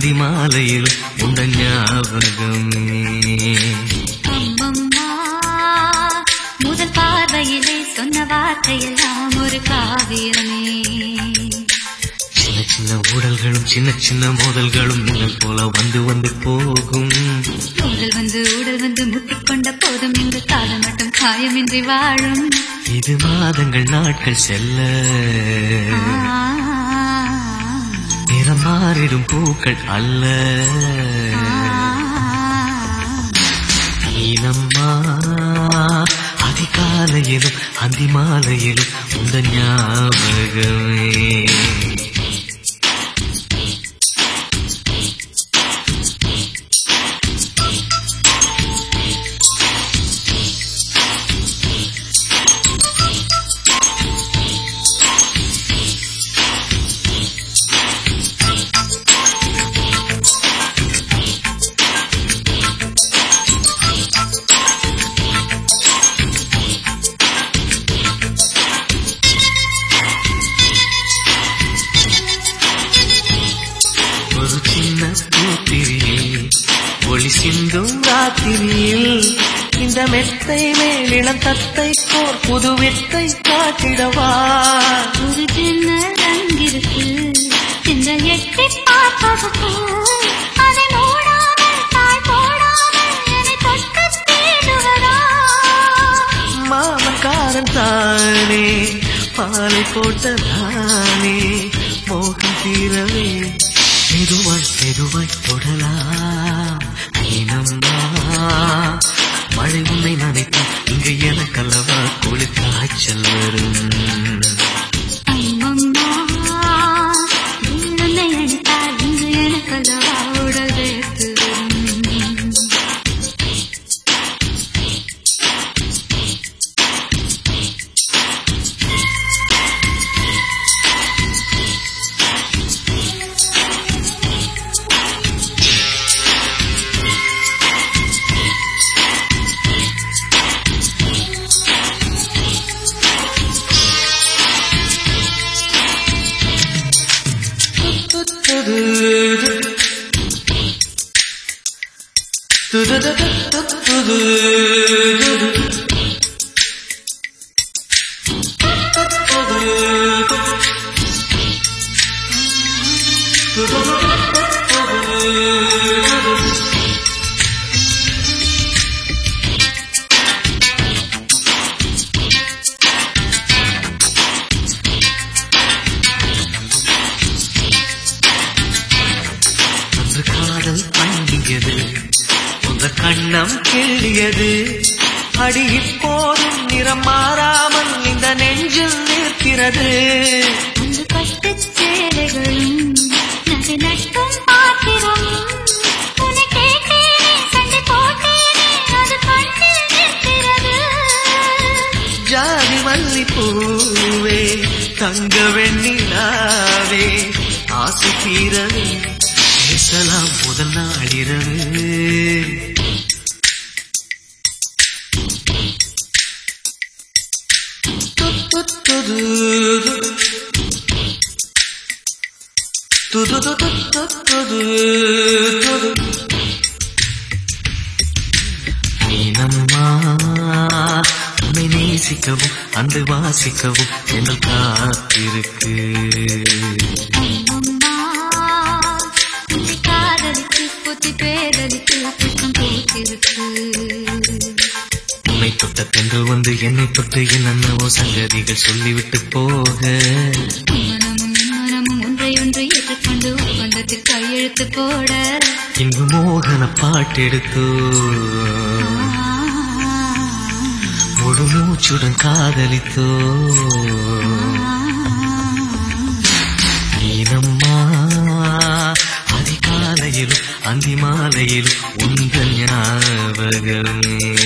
அந்தி மாலையிலும் உண்ட ஞாபகமே அம்மம்மா முதல் பார்வையிலே சொன்ன வார்த்தையெல்லாம் ஒரு காவியமே சின்ன சின்ன ஊடல்களும் சின்ன சின்ன மோதல்களும் நீங்கள் போல வந்து வந்து போகும் உடல் வந்து உடல் வந்து முட்டிக்கொண்ட போதும் இந்த காலம் மட்டும் காயமின்றி வாழும் இது மாதங்கள் நாட்கள் செல்ல ஆ, நிறம் மாறிடும் பூக்கள் அல்ல நீனம்மா அதிகாலையிலும் அந்தி மாலையிலும் உந்த ஞாபகமே ஒரு சின்ன பூத்திரியில் ஒளி சிந்தும் ராத்திரியில் இந்த மெத்தை மேலிடம் தத்தை போர் புது வெத்தை காட்டிடவா ஒரு ஜன்னல் அங்கிருக்கு இந்த எட்டி பார்ப்பதற்கு அதை மூடாமல் தாழ் போடாமல் என்னை தொட்டு தேடுவதா மாமக்காரன் தானே பாலை போட்ட தானே மோகம் தீரவே மெதுவாய் மெதுவாய் தொடலாம் நீனம்மா மழை உன்னை நினைத்தால் இங்கு எனக்கல்லவா குளிர் காய்ச்சல் வரும் அம்மம்மா உன்னை அடித்தால் இங்கு எனக்கல்லவா உடல் வேர்த்து வரும். அன்று காதல் பண்டியது உங்க கண்ணம் கிள்ளியது அடி இப்போதும் நிறம் மாறாமல் இந்த நெஞ்சில் நிற்கிறது அந்த பட்டுச் சேலைகளும் நகை நட்டும் பாத்திரம் உன்னை கேட்டேனே சண்டை போட்டேனே அது கண்ணில் நிற்கிறது ஜாதி மல்லி பூவே தங்க வெண்ணிலாவே ஆசை தீரவே பேசலாம் முதல் நாளிரவு நீனம்மா உன்னை நேசிக்கவும் அன்று வாசிக்கவும் எங்கள் காத்திருக்கு அம்மம்மா உன்னை காதலித்து புத்தி பேரலித்து புத்தம் போட்டிருக்கு உன்னை தொட்ட பெண்கள் வந்து என்னை தொட்டு என்னென்னவோ சங்கதிகள் சொல்லிவிட்டு போக மனமும் மனமும் ஒன்றை ஒன்று ஏற்றுக்கொண்டு ஒப்பந்தத்தில் கையெழுத்து போட இங்கு மோகன பாட்டெடுத்தோ முழு மூச்சுடன் காதலித்தோ நீனம்மா அதிகாலையிலும் அந்தி மாலையிலும் உங்கள் ஞாபகமே